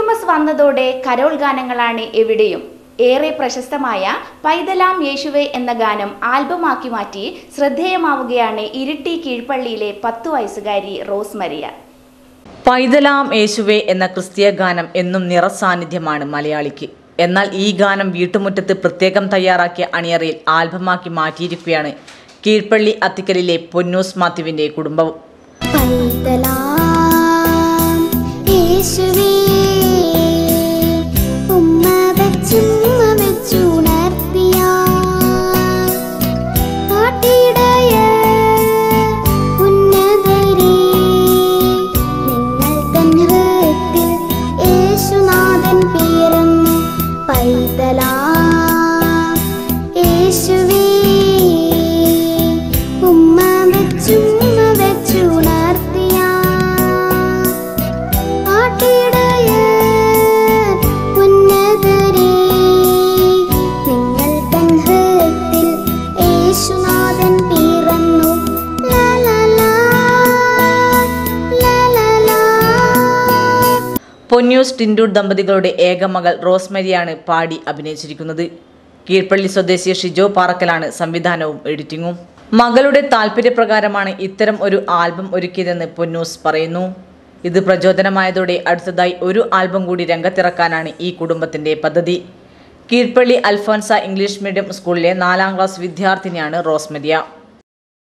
Christmas വന്നതോടെ Carol ഗാനങ്ങളാണ് എവിടെയും ഏറെ പ്രശസ്തമായ പൈതലാം യേശുവെ എന്ന ഗാനം ആൽബമാക്കി മാറ്റി ശ്രദ്ധേയമാവുകയാണ് ഇരിട്ടി കീഴ്പള്ളിയിലെ പത്തു വയസ്സുകാരി റോസ് മരിയ പൈതലാം യേശുവേ എന്ന ക്രിസ്തീയ ഗാനം എന്നും നിറസാന്നിധ്യമാണ് മലയാളിക്ക് എന്നാൽ ഈ ഗാനം വീട്ടുമുറ്റത്ത് പ്രത്യേകം തയ്യാറാക്കിയ അണിയറയിൽ ആൽബമാക്കി മാറ്റിയിരിക്കുകയാണ് കീഴ്പള്ളി അത്തിക്കലിലെ പൊന്നൂസ് മാത്യുവിന്റെ കുടുംബവും പൈതലാം യേശുവേ ഉമ്മ വെച്ചുമ്മ വെച്ചുണർത്തിയ ആട്ടിടയ ഉന്നതരേ നിങ്ങൾ തൻ ഹൃത്തിൽ യേശുനാഥൻ പിറന്നു പൈതലാം യേശുവേ ഉമ്മ വെച്ചുമ്മ വെച്ചുണർത്തിയ ആട്ടിടയർ ഉന്നതരേ നിങ്ങൾ തൻ ഹൃത്തിൽ യേശുനാഥൻ പിറന്നു ലാ ലാ ലാ ലാ ലാ ലാ പൊന്നൂസ് ടിൻഡൂർ ദമ്പതികളുടെ ഏക മകൾ റോസ്മരിയാണ് പാടി അഭിനയിച്ചിരിക്കുന്നത് കീഴ്പള്ളി സ്വദേശി ഷിജോ പാറക്കലാണ് സംവിധാനവും എഡിറ്റിംഗും മകളുടെ താല്പര്യപ്രകാരമാണ് ഇത്തരം ഒരു ആൽബം ഒരുക്കിയതെന്ന് പൊന്നൂസ് പറയുന്നു ഇത് പ്രചോദനമായതോടെ അടുത്തതായി ഒരു ആൽബം കൂടി രംഗത്തിറക്കാനാണ് ഈ കുടുംബത്തിന്റെ പദ്ധതി കീഴ്പള്ളി അൽഫോൻസ ഇംഗ്ലീഷ് മീഡിയം സ്കൂളിലെ നാലാം ക്ലാസ് വിദ്യാർത്ഥിനിയാണ് റോസ്മരിയ